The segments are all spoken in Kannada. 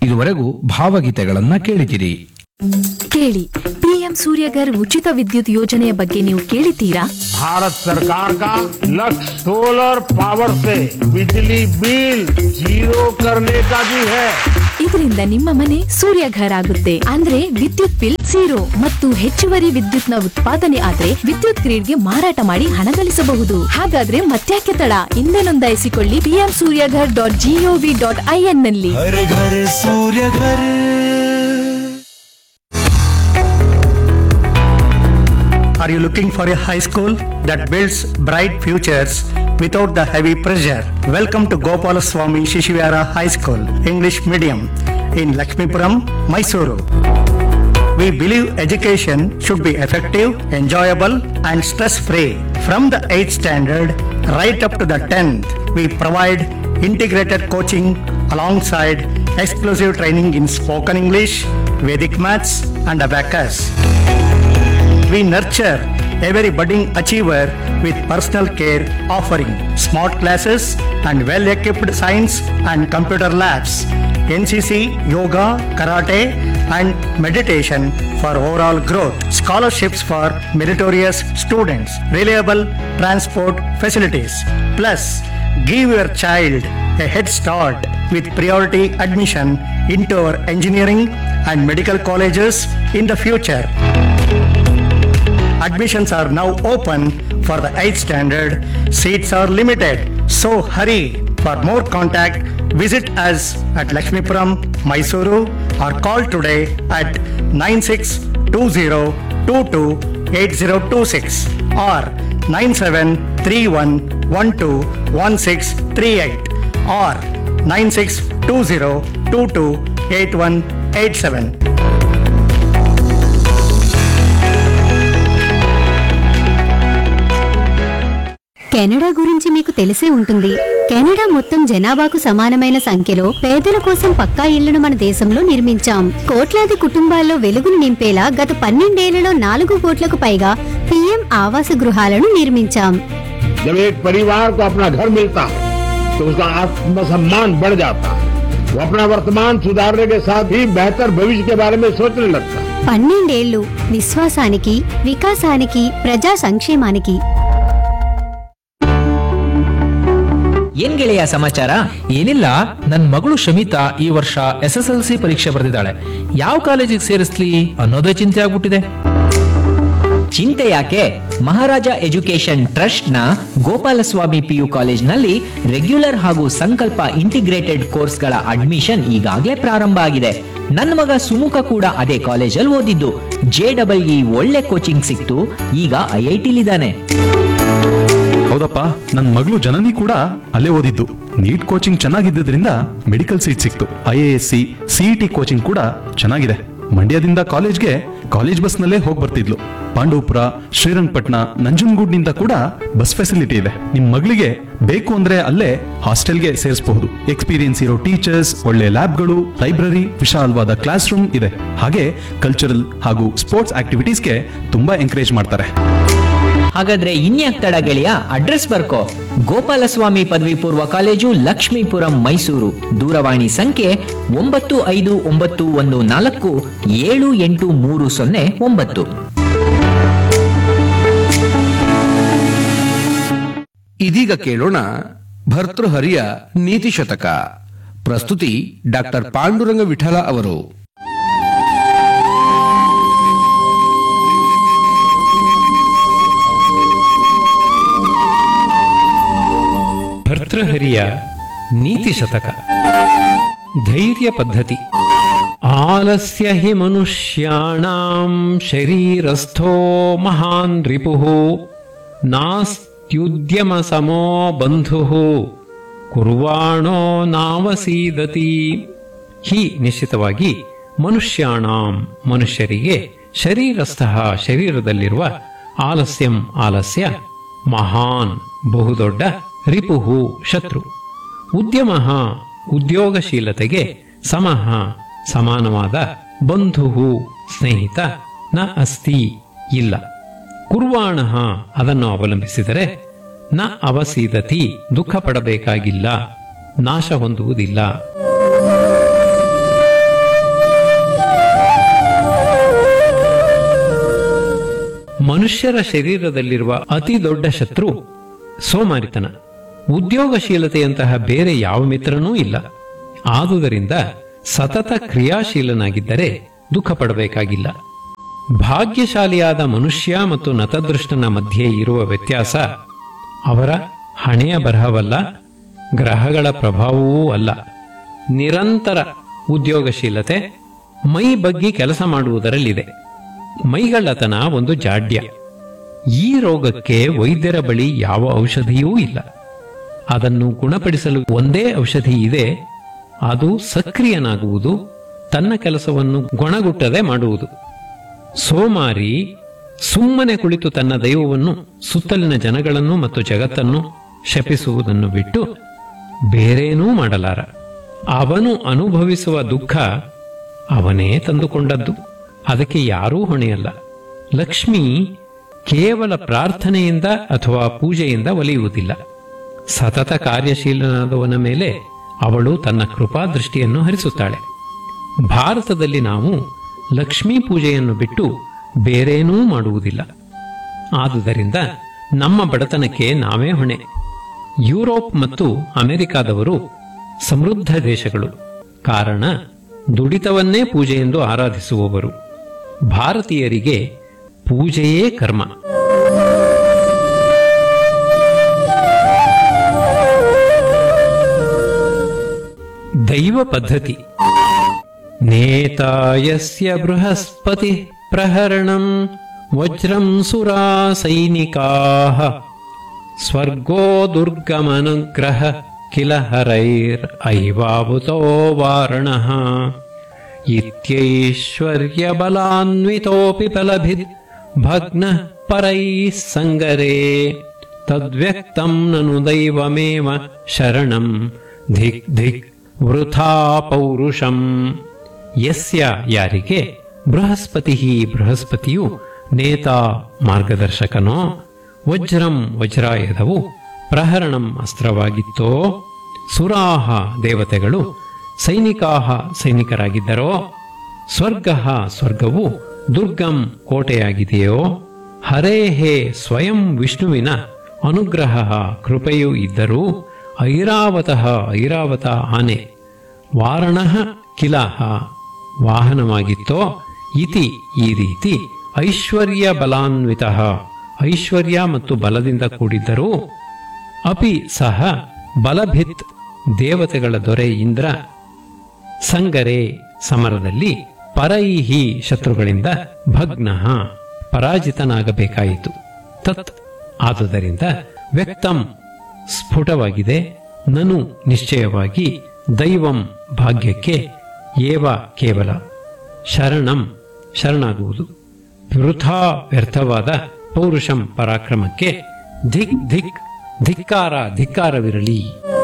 ಇದುವರೆಗೂ ಭಾವಗೀತೆಗಳನ್ನ ಕೇಳಿದಿರಿ ಕೇಳಿ ಪಿಎಂ ಸೂರ್ಯಗರ್ ಉಚಿತ ವಿದ್ಯುತ್ ಯೋಜನೆಯ ಬಗ್ಗೆ ನೀವು ಕೇಳಿದ್ದೀರಾ भारत सरकार का लक्ष्य सोलर पावर से बिजली बिल जीरो करने का भी है ಇದರಿಂದ ನಿಮ್ಮ ಮನೆ ಸೂರ್ಯಘರ್ ಆಗುತ್ತೆ ಅಂದ್ರೆ ವಿದ್ಯುತ್ ಬಿಲ್ ಝೀರೋ ಮತ್ತು ಹೆಚ್ಚುವರಿ ವಿದ್ಯುತ್ನ ಉತ್ಪಾದನೆ ಆದ್ರೆ ವಿದ್ಯುತ್ ಗ್ರಿಡ್ಗೆ ಮಾರಾಟ ಮಾಡಿ ಹಣ ಗಳಿಸಬಹುದು ಹಾಗಾದ್ರೆ ಮತ್ತ್ಯಾಕೆ ತಡ ಹಿಂದೆ ನೋಂದಾಯಿಸಿಕೊಳ್ಳಿ PM Suryaghar dot GOV dot IN ನಲ್ಲಿ हर घर सूर्य घर Are you looking for a high school that builds bright futures without the heavy pressure? Welcome to Gopalaswamy Shishivara High School, English Medium, in Lakshmipuram, Mysuru. We believe education should be effective, enjoyable, and stress free. From the 8th standard right up to the 10th, we provide integrated coaching alongside exclusive training in spoken English, Vedic maths, and abacus. We nurture every budding achiever with personal care, offering smart classes and well equipped science and computer labs, NCC, yoga, karate, and meditation for overall growth, scholarships for meritorious students, reliable transport facilities. Plus, give your child a head start with priority admission into our engineering and medical colleges in the future. Admissions are now open for the 8th standard. Seats are limited. So hurry. For more contact, visit us at Lakshmipuram, Mysuru or call today at 9620228026 or 9731121638 or 9620228187. Canada గురించి మీకు తెలిసే ఉంటుంది కెనడా మొత్తం జనాభాకు సమానమైన సంఖ్యలో పేదల కోసం పక్కా ఇళ్లను మన దేశంలో నిర్మించాం కోట్లాది కుటుంబాల్లో వెలుగును నింపేలా గత పన్నెండేళ్లలో నాలుగు కోట్లకు పైగా పీఎం ఆవాస గృహాలను నిర్మించాం जब एक परिवार को अपना घर मिलता है तो उसका आत्मसम्मान बढ़ जाता है वो अपना वर्तमान सुधारने के साथ ही बेहतर भविष्य के बारे में सोचने लगता है పన్నెండేళ్లు విశ్వాసానికి వికాసానికి ప్రజా సంక్షేమానికి ಏನ್ ಗೆಳೆಯ ಸಮಾಚಾರ ಏನಿಲ್ಲ ನನ್ ಮಗಳು ಶಮಿತಾ ಈ ವರ್ಷ ಎಸ್ ಎಸ್ ಎಲ್ ಸಿ ಪರೀಕ್ಷೆ ಬರೆದಿದ್ದಾಳೆ ಯಾವ ಕಾಲೇಜಿಗೆ ಸೇರಿಸ್ಲಿ ಅನ್ನೋದೇ ಚಿಂತೆ ಆಗ್ಬಿಟ್ಟಿದೆ ಚಿಂತೆ ಯಾಕೆ ಮಹಾರಾಜ ಎಜುಕೇಶನ್ ಟ್ರಸ್ಟ್ ನ ಗೋಪಾಲಸ್ವಾಮಿ ಪಿಯು ಕಾಲೇಜ್ನಲ್ಲಿ ರೆಗ್ಯುಲರ್ ಹಾಗೂ ಸಂಕಲ್ಪ ಇಂಟಿಗ್ರೇಟೆಡ್ ಕೋರ್ಸ್ಗಳ ಅಡ್ಮಿಷನ್ ಈಗಾಗಲೇ ಪ್ರಾರಂಭ ಆಗಿದೆ ನನ್ನ ಮಗ ಸುಮುಖ ಕೂಡ ಅದೇ ಕಾಲೇಜಲ್ಲಿ ಓದಿದ್ದು ಜೆ ಡಬಲ್ ಇ ಒಳ್ಳೆ ಕೋಚಿಂಗ್ ಸಿಕ್ತು ಈಗ ಐ ಐ ಟಿಲಿದ್ದಾನೆ ಹೌದಪ್ಪ ನನ್ನ ಮಗಳು ಜನನಿ ಕೂಡ ಅಲ್ಲೇ ಓದಿದ್ದು ನೀಟ್ ಕೋಚಿಂಗ್ ಚೆನ್ನಾಗಿದ್ದರಿಂದ ಮೆಡಿಕಲ್ ಸೀಟ್ ಸಿಕ್ತು I A S C CET coaching ಕೂಡ ಚೆನ್ನಾಗಿದೆ ಮಂಡ್ಯದಿಂದ ಕಾಲೇಜ್ಗೆ ಕಾಲೇಜ್ ಬಸ್ನಲ್ಲೇ ಹೋಗಿ ಬರ್ತಿದ್ಲು ಪಾಂಡವಪುರ ಶ್ರೀರಂಗಪಟ್ಟಣ ನಂಜನಗೂಡ್ನಿಂದ ಕೂಡ ಬಸ್ ಫೆಸಿಲಿಟಿ ಇದೆ ನಿಮ್ ಮಗಳಿಗೆ ಬೇಕು ಅಂದ್ರೆ ಅಲ್ಲೇ ಹಾಸ್ಟೆಲ್ಗೆ ಸೇರಿಸಬಹುದು ಎಕ್ಸ್ಪೀರಿಯನ್ಸ್ ಇರೋ ಟೀಚರ್ಸ್ ಒಳ್ಳೆ ಲ್ಯಾಬ್ಗಳು ಲೈಬ್ರರಿ ವಿಶಾಲವಾದ ಕ್ಲಾಸ್ ರೂಮ್ ಇದೆ ಹಾಗೆ ಕಲ್ಚರಲ್ ಹಾಗೂ ಸ್ಪೋರ್ಟ್ಸ್ ಆಕ್ಟಿವಿಟೀಸ್ಗೆ ತುಂಬಾ ಎಂಕರೇಜ್ ಮಾಡ್ತಾರೆ ಹಾಗಾದ್ರೆ ಇನ್ಯಾಕ್ ತಡ ಗೆಳೆಯ ಅಡ್ರೆಸ್ ಬರ್ಕೋ ಗೋಪಾಲಸ್ವಾಮಿ ಪದವಿ ಪೂರ್ವ ಕಾಲೇಜು ಲಕ್ಷ್ಮೀಪುರಂ ಮೈಸೂರು ದೂರವಾಣಿ ಸಂಖ್ಯೆ ಒಂಬತ್ತು ಐದು ಒಂಬತ್ತು ಒಂದು ನಾಲ್ಕು ಏಳು ಎಂಟು ಮೂರು ಸೊನ್ನೆ ಒಂಬತ್ತು ಇದೀಗ ಕೇಳೋಣ ಭರ್ತೃಹರಿಯ ನೀತಿ ಶತಕ ಪ್ರಸ್ತುತಿ ಡಾಕ್ಟರ್ ಪಾಂಡುರಂಗ ವಿಠಲ ಅವರು ಭರ್ತೃಹರಿಯ ನೀತಿ ಶತಕ ಧೈರ್ಯ ಪದ್ಧತಿ ಆಲಸ್ಯ ಹಿ ಮನುಷ್ಯಾಣಾಂ ಶರೀರಸ್ಥೋ ಮಹಾನ್ ರಿಪುಃ ನಾಸ್ತ್ಯುದ್ಯಮ ಸಮೋ ಬಂಧುಃ ಕುರ್ವಾಣೋ ನಾವಸೀದತಿ ಹಿ ನಿಶ್ಚಿತವಾಗಿ ಮನುಷ್ಯಾಣಾಂ ಮನುಷ್ಯರಿಗೆ ಶರೀರಸ್ಥ ಶರೀರದಲ್ಲಿರುವ ಆಲಸ್ಯಂ ಆಲಸ್ಯ ಮಹಾನ್ ಬಹುದೊಡ್ಡ ರಿಪುಹು ಶತ್ರು ಉದ್ಯಮ ಉದ್ಯೋಗಶೀಲತೆಗೆ ಸಮಃ ಸಮಾನವಾದ ಬಂಧು ಸ್ನೇಹಿತ ನ ಅಸ್ತಿ ಇಲ್ಲ ಕುರ್ವಾಣ ಅದನ್ನು ಅವಲಂಬಿಸಿದರೆ ನ ಅವಸೀದತಿ ದುಃಖ ಪಡಬೇಕಾಗಿಲ್ಲ ನಾಶ ಹೊಂದುವುದಿಲ್ಲ ಮನುಷ್ಯರ ಶರೀರದಲ್ಲಿರುವ ಅತಿ ದೊಡ್ಡ ಶತ್ರು ಸೋಮಾರಿತನ ಉದ್ಯೋಗಶೀಲತೆಯಂತಹ ಬೇರೆ ಯಾವ ಮಿತ್ರನೂ ಇಲ್ಲ ಆದುದರಿಂದ ಸತತ ಕ್ರಿಯಾಶೀಲನಾಗಿದ್ದರೆ ದುಃಖ ಪಡಬೇಕಾಗಿಲ್ಲ ಭಾಗ್ಯಶಾಲಿಯಾದ ಮನುಷ್ಯ ಮತ್ತು ನತದೃಷ್ಟನ ಮಧ್ಯೆ ಇರುವ ವ್ಯತ್ಯಾಸ ಅವರ ಹಣೆಯ ಬರಹವಲ್ಲ ಗ್ರಹಗಳ ಪ್ರಭಾವವೂ ಅಲ್ಲ ನಿರಂತರ ಉದ್ಯೋಗಶೀಲತೆ ಮೈ ಬಗ್ಗಿ ಕೆಲಸ ಮಾಡುವುದರಲ್ಲಿದೆ ಮೈಗಳ್ಳತನ ಒಂದು ಜಾಡ್ಯ ಈ ರೋಗಕ್ಕೆ ವೈದ್ಯರ ಬಳಿ ಯಾವ ಔಷಧಿಯೂ ಇಲ್ಲ ಅದನ್ನು ಗುಣಪಡಿಸಲು ಒಂದೇ ಔಷಧಿ ಇದೆ ಅದು ಸಕ್ರಿಯನಾಗುವುದು ತನ್ನ ಕೆಲಸವನ್ನು ಗುಣಗುಟ್ಟದೆ ಮಾಡುವುದು ಸೋಮಾರಿ ಸುಮ್ಮನೆ ಕುಳಿತು ತನ್ನ ದೈವವನ್ನು ಸುತ್ತಲಿನ ಜನಗಳನ್ನು ಮತ್ತು ಜಗತ್ತನ್ನು ಶಪಿಸುವುದನ್ನು ಬಿಟ್ಟು ಬೇರೇನೂ ಮಾಡಲಾರ ಅವನು ಅನುಭವಿಸುವ ದುಃಖ ಅವನೇ ತಂದುಕೊಂಡದ್ದು ಅದಕ್ಕೆ ಯಾರೂ ಹೊಣೆಯಲ್ಲ ಲಕ್ಷ್ಮಿ ಕೇವಲ ಪ್ರಾರ್ಥನೆಯಿಂದ ಅಥವಾ ಪೂಜೆಯಿಂದ ಒಲಿಯುವುದಿಲ್ಲ ಸತತ ಕಾರ್ಯಶೀಲನಾದವನ ಮೇಲೆ ಅವಳು ತನ್ನ ಕೃಪಾ ದೃಷ್ಟಿಯನ್ನು ಹರಿಸುತ್ತಾಳೆ ಭಾರತದಲ್ಲಿ ನಾವು ಲಕ್ಷ್ಮೀ ಪೂಜೆಯನ್ನು ಬಿಟ್ಟು ಬೇರೇನೂ ಮಾಡುವುದಿಲ್ಲ ಆದುದರಿಂದ ನಮ್ಮ ಬಡತನಕ್ಕೆ ನಾವೇ ಹೊಣೆ ಯುರೋಪ್ ಮತ್ತು ಅಮೆರಿಕಾದವರು ಸಮೃದ್ಧ ದೇಶಗಳು ಕಾರಣ ದುಡಿತವನ್ನೇ ಪೂಜೆಯೆಂದು ಆರಾಧಿಸುವವರು ಭಾರತೀಯರಿಗೆ ಪೂಜೆಯೇ ಕರ್ಮ ದೈವ ಪದ್ಧತಿ ನೇತಾಯಸ್ಯ ಬೃಹಸ್ಪತಿ ಪ್ರಹರಣಂ ವಜ್ರಂ ಸುರಾ ಸೈನಿಕಾಃ ಸ್ವರ್ಗೋ ದುರ್ಗಮನುಗ್ರಹ ಕಿಲ ಹರೈರ್ ಐವಾವುತೋ ವಾರಣಃ ಇತ್ಯೈಶ್ವರ್ಯ ಬಲಾನ್ವಿತೋಪಿ ಫಲಭಿದ್ ಭಗ್ನ ಪರೈಃ ಸಂಗರೇ ತದ್ವ್ಯಕ್ತಂ ನನು ದೈವಮೇವ ಶರಣಂ ಧಿಕ್ ಧಿಕ್ ವೃಥಾ ಪೌರುಷಂ ಯಸ್ಯ ಯಾರಿಗೆ ಬೃಹಸ್ಪತಿ ಬೃಹಸ್ಪತಿಯು ನೇತಾ ಮಾರ್ಗದರ್ಶಕನೋ ವಜ್ರಂ ವಜ್ರಾಯುಧವು ಪ್ರಹರಣಂ ಅಸ್ತ್ರವಾಗಿತ್ತೋ ಸುರಾಹ ದೇವತೆಗಳು ಸೈನಿಕಾಹ ಸೈನಿಕರಾಗಿದ್ದರೋ ಸ್ವರ್ಗ ಸ್ವರ್ಗವು ದುರ್ಗಂ ಕೋಟೆಯಾಗಿದೆಯೋ ಹರೇಹೇ ಸ್ವಯಂ ವಿಷ್ಣುವಿನ ಅನುಗ್ರಹ ಕೃಪೆಯೂ ಇದ್ದರೂ ಐರಾವತಃ ಐರಾವತ ಆನೆ ವಾರಣಃ ಕಿಲಾಹ ವಾಹನವಾಗಿತ್ತೋ ಇತಿ ಈ ರೀತಿ ಐಶ್ವರ್ಯ ಬಲಾನ್ವಿತ ಐಶ್ವರ್ಯ ಮತ್ತು ಬಲದಿಂದ ಕೂಡಿದ್ದರೂ ಅಪಿ ಸಹ ಬಲಭಿತ್ ದೇವತೆಗಳ ದೊರೆ ಇಂದ್ರ ಸಂಗರೆ ಸಮರದಲ್ಲಿ ಪರೈಹಿ ಶತ್ರುಗಳಿಂದ ಭಗ್ನ ಪರಾಜಿತನಾಗಬೇಕಾಯಿತು ತತ್ ಆದುದರಿಂದ ವ್ಯಕ್ತಂ ಸ್ಫುಟವಾಗಿದೆ ನನು ನಿಶ್ಚಯವಾಗಿ ದೈವಂ ಭಾಗ್ಯಕ್ಕೆ ಏವ ಕೇವಲ ಶರಣಂ ಶರಣಾಗುವುದು ವೃಥಾ ವ್ಯರ್ಥವಾದ ಪೌರುಷಂ ಪರಾಕ್ರಮಕ್ಕೆ ಧಿಕ್ ಧಿಕ್ ಧಿಕ್ಕಾರ ಧಿಕ್ಕಾರವಿರಲಿ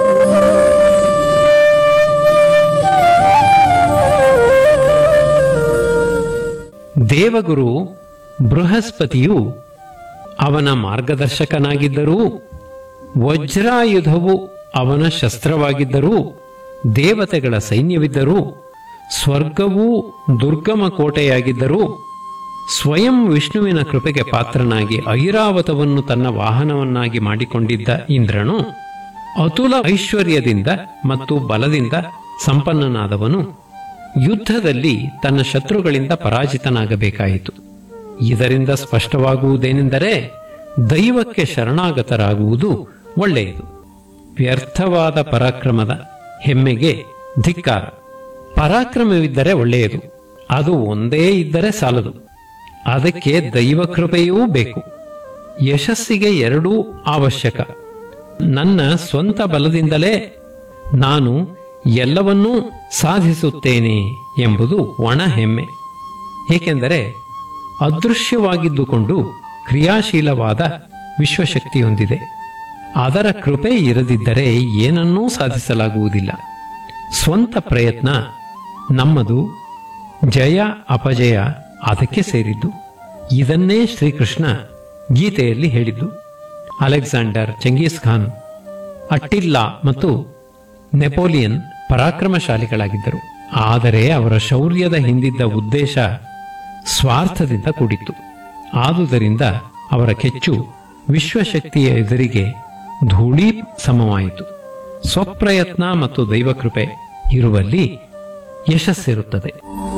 ದೇವಗುರು ಬೃಹಸ್ಪತಿಯು ಅವನ ಮಾರ್ಗದರ್ಶಕನಾಗಿದ್ದರೂ ವಜ್ರಾಯುಧವು ಅವನ ಶಸ್ತ್ರವಾಗಿದ್ದರೂ ದೇವತೆಗಳ ಸೈನ್ಯವಿದ್ದರೂ ಸ್ವರ್ಗವೂ ದುರ್ಗಮ ಕೋಟೆಯಾಗಿದ್ದರೂ ಸ್ವಯಂ ವಿಷ್ಣುವಿನ ಕೃಪೆಗೆ ಪಾತ್ರನಾಗಿ ಐರಾವತವನ್ನು ತನ್ನ ವಾಹನವನ್ನಾಗಿ ಮಾಡಿಕೊಂಡಿದ್ದ ಇಂದ್ರನು ಅತುಲ ಐಶ್ವರ್ಯದಿಂದ ಮತ್ತು ಬಲದಿಂದ ಸಂಪನ್ನನಾದವನು ಯುದ್ಧದಲ್ಲಿ ತನ್ನ ಶತ್ರುಗಳಿಂದ ಪರಾಜಿತನಾಗಬೇಕಾಯಿತು ಇದರಿಂದ ಸ್ಪಷ್ಟವಾಗುವುದೇನೆಂದರೆ ದೈವಕ್ಕೆ ಶರಣಾಗತರಾಗುವುದು ಒಳ್ಳೆಯದು ವ್ಯರ್ಥವಾದ ಪರಾಕ್ರಮದ ಹೆಮ್ಮೆಗೆ ಧಿಕ್ಕಾರ ಪರಾಕ್ರಮವಿದ್ದರೆ ಒಳ್ಳೆಯದು ಅದು ಒಂದೇ ಇದ್ದರೆ ಸಾಲದು ಅದಕ್ಕೆ ದೈವ ಕೃಪೆಯೂ ಬೇಕು ಯಶಸ್ಸಿಗೆ ಎರಡೂ ಅವಶ್ಯಕ ನನ್ನ ಸ್ವಂತ ಬಲದಿಂದಲೇ ನಾನು ಎಲ್ಲವನ್ನೂ ಸಾಧಿಸುತ್ತೇನೆ ಎಂಬುದು ಒಣ ಹೆಮ್ಮೆ ಏಕೆಂದರೆ ಅದೃಶ್ಯವಾಗಿದ್ದುಕೊಂಡು ಕ್ರಿಯಾಶೀಲವಾದ ವಿಶ್ವಶಕ್ತಿ ಹೊಂದಿದೆ ಅದರ ಕೃಪೆ ಇರದಿದ್ದರೆ ಏನನ್ನೂ ಸಾಧಿಸಲಾಗುವುದಿಲ್ಲ ಸ್ವಂತ ಪ್ರಯತ್ನ ನಮ್ಮದು ಜಯ ಅಪಜಯ ಅದಕ್ಕೆ ಸೇರಿದ್ದು ಇದನ್ನೇ ಶ್ರೀಕೃಷ್ಣ ಗೀತೆಯಲ್ಲಿ ಹೇಳಿದ್ದು ಅಲೆಕ್ಸಾಂಡರ್ ಚೆಂಗೀಸ್ ಖಾನ್ ಅಟ್ಟಿಲ್ಲಾ ಮತ್ತು ನೆಪೋಲಿಯನ್ ಪರಾಕ್ರಮಶಾಲಿಗಳಾಗಿದ್ದರು ಆದರೆ ಅವರ ಶೌರ್ಯದ ಹಿಂದಿದ್ದ ಉದ್ದೇಶ ಸ್ವಾರ್ಥದಿಂದ ಕೂಡಿತ್ತು ಆದುದರಿಂದ ಅವರ ಕೆಚ್ಚು ವಿಶ್ವಶಕ್ತಿಯ ಎದುರಿಗೆ ಧೂಳಿ ಸಮವಾಯಿತು ಸ್ವಪ್ರಯತ್ನ ಮತ್ತು ದೈವಕೃಪೆ ಇರುವಲ್ಲಿ ಯಶಸ್ಸಿರುತ್ತದೆ